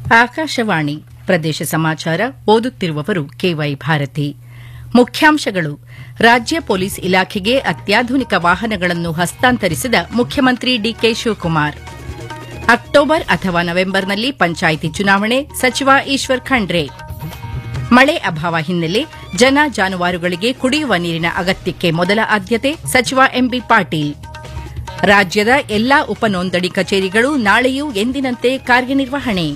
ಆಕಾಶವಾಣಿ ಪ್ರದೇಶ ಸಮಾಚಾರ ಓದುತ್ತಿರುವವರು ಕೆವೈ ಭಾರತಿ ಮುಖ್ಯಾಂಶಗಳು ರಾಜ್ಯ ಪೊಲೀಸ್ ಇಲಾಖೆಗೆ ಅತ್ಯಾಧುನಿಕ ವಾಹನಗಳನ್ನು ಹಸ್ತಾಂತರಿಸಿದ ಮುಖ್ಯಮಂತ್ರಿ ಡಿಕೆ ಶಿವಕುಮಾರ್ ಅಕ್ಟೋಬರ್ ಅಥವಾ ನವೆಂಬರ್ನಲ್ಲಿ ಪಂಚಾಯಿತಿ ಚುನಾವಣೆ ಸಚಿವ ಈಶ್ವರ್ ಖಂಡ್ರೆ ಮಳೆ ಅಭಾವ ಹಿನ್ನೆಲೆ ಜನ ಜಾನುವಾರುಗಳಿಗೆ ಕುಡಿಯುವ ನೀರಿನ ಅಗತ್ಯಕ್ಕೆ ಮೊದಲ ಆದ್ಯತೆ ಸಚಿವ ಎಂಬಿ ಪಾಟೀಲ್ ರಾಜ್ಯದ ಎಲ್ಲಾ ಉಪನೋಂದಣಿ ಕಚೇರಿಗಳು ನಾಳೆಯೂ ಎಂದಿನಂತೆ ಕಾರ್ಯನಿರ್ವಹಣೆ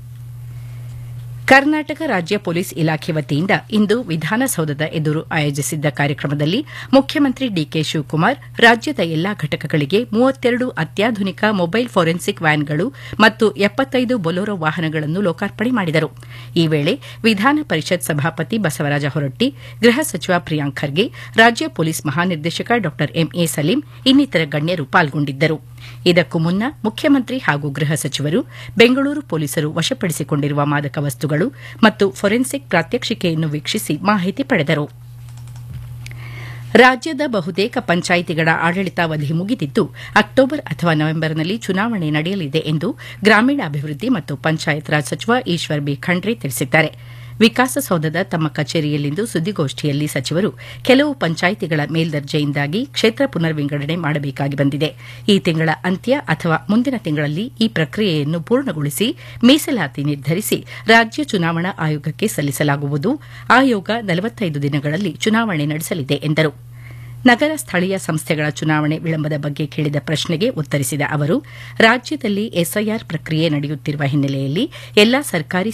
ಕರ್ನಾಟಕ ರಾಜ್ಯ ಪೊಲೀಸ್ ಇಲಾಖೆ ವತಿಯಿಂದ ಇಂದು ವಿಧಾನಸೌಧದ ಎದುರು ಆಯೋಜಿಸಿದ್ದ ಕಾರ್ಯಕ್ರಮದಲ್ಲಿ ಮುಖ್ಯಮಂತ್ರಿ ಡಿಕೆ ಶಿವಕುಮಾರ್ ರಾಜ್ಯದ ಎಲ್ಲಾ ಘಟಕಗಳಿಗೆ ಮೂವತ್ತೆರಡು ಅತ್ಯಾಧುನಿಕ ಮೊಬೈಲ್ ಫೋರೆನ್ಸಿಕ್ ವ್ಯಾನ್ಗಳು ಮತ್ತು ಎಪ್ಪತ್ತೈದು ಬೊಲೊರೋ ವಾಹನಗಳನ್ನು ಲೋಕಾರ್ಪಣೆ ಮಾಡಿದರು ಈ ವೇಳೆ ವಿಧಾನ ಪರಿಷತ್ ಸಭಾಪತಿ ಬಸವರಾಜ ಹೊರಟ್ಟಿ ಗೃಹ ಸಚಿವ ಪ್ರಿಯಾಂಕ್ ಖರ್ಗೆ ರಾಜ್ಯ ಪೊಲೀಸ್ ಮಹಾನಿರ್ದೇಶಕ ಡಾ ಎಂಎ ಸಲೀಂ ಇನ್ನಿತರ ಗಣ್ಯರು ಪಾಲ್ಗೊಂಡಿದ್ದರು ಇದಕ್ಕೂ ಮುನ್ನ ಮುಖ್ಯಮಂತ್ರಿ ಹಾಗೂ ಗೃಹ ಸಚಿವರು ಬೆಂಗಳೂರು ಪೊಲೀಸರು ವಶಪಡಿಸಿಕೊಂಡಿರುವ ಮಾದಕ ವಸ್ತುಗಳು ಮತ್ತು ಫೊರೆನ್ಸಿಕ್ ಪ್ರಾತ್ಯಕ್ಷಿಕೆಯನ್ನು ವೀಕ್ಷಿಸಿ ಮಾಹಿತಿ ಪಡೆದರು ರಾಜ್ಯದ ಬಹುತೇಕ ಪಂಚಾಯಿತಿಗಳ ಆಡಳಿತಾವಧಿ ಮುಗಿದಿದ್ದು ಅಕ್ಟೋಬರ್ ಅಥವಾ ನವೆಂಬರ್ನಲ್ಲಿ ಚುನಾವಣೆ ನಡೆಯಲಿದೆ ಎಂದು ಗ್ರಾಮೀಣಾಭಿವೃದ್ಧಿ ಮತ್ತು ಪಂಚಾಯತ್ ರಾಜ್ ಸಚಿವ ಈಶ್ವರ್ ಬಿ ಖಂಡ್ರೆ ತಿಳಿಸಿದ್ದಾರೆ ವಿಕಾಸಸೌಧದ ತಮ್ಮ ಕಚೇರಿಯಲ್ಲಿಂದು ಸುದ್ದಿಗೋಷ್ಠಿಯಲ್ಲಿ ಸಚಿವರು ಕೆಲವು ಪಂಚಾಯಿತಿಗಳ ಮೇಲ್ದರ್ಜೆಯಿಂದಾಗಿ ಕ್ಷೇತ್ರ ಪುನರ್ ವಿಂಗಡಣೆ ಮಾಡಬೇಕಾಗಿ ಬಂದಿದೆ ಈ ತಿಂಗಳ ಅಂತ್ಯ ಅಥವಾ ಮುಂದಿನ ತಿಂಗಳಲ್ಲಿ ಈ ಪ್ರಕ್ರಿಯೆಯನ್ನು ಪೂರ್ಣಗೊಳಿಸಿ ಮೀಸಲಾತಿ ನಿರ್ಧರಿಸಿ ರಾಜ್ಯ ಚುನಾವಣಾ ಆಯೋಗಕ್ಕೆ ಸಲ್ಲಿಸಲಾಗುವುದು ಆಯೋಗ ನಲವತ್ತೈದು ದಿನಗಳಲ್ಲಿ ಚುನಾವಣೆ ನಡೆಸಲಿದೆ ಎಂದರು ನಗರ ಸ್ಥಳೀಯ ಸಂಸ್ಥೆಗಳ ಚುನಾವಣೆ ವಿಳಂಬದ ಬಗ್ಗೆ ಕೇಳಿದ ಪ್ರಶ್ನೆಗೆ ಉತ್ತರಿಸಿದ ಅವರು ರಾಜ್ಯದಲ್ಲಿ ಎಸ್ಐಆರ್ ಪ್ರಕ್ರಿಯೆ ನಡೆಯುತ್ತಿರುವ ಹಿನ್ನೆಲೆಯಲ್ಲಿ ಎಲ್ಲಾ ಸರ್ಕಾರಿ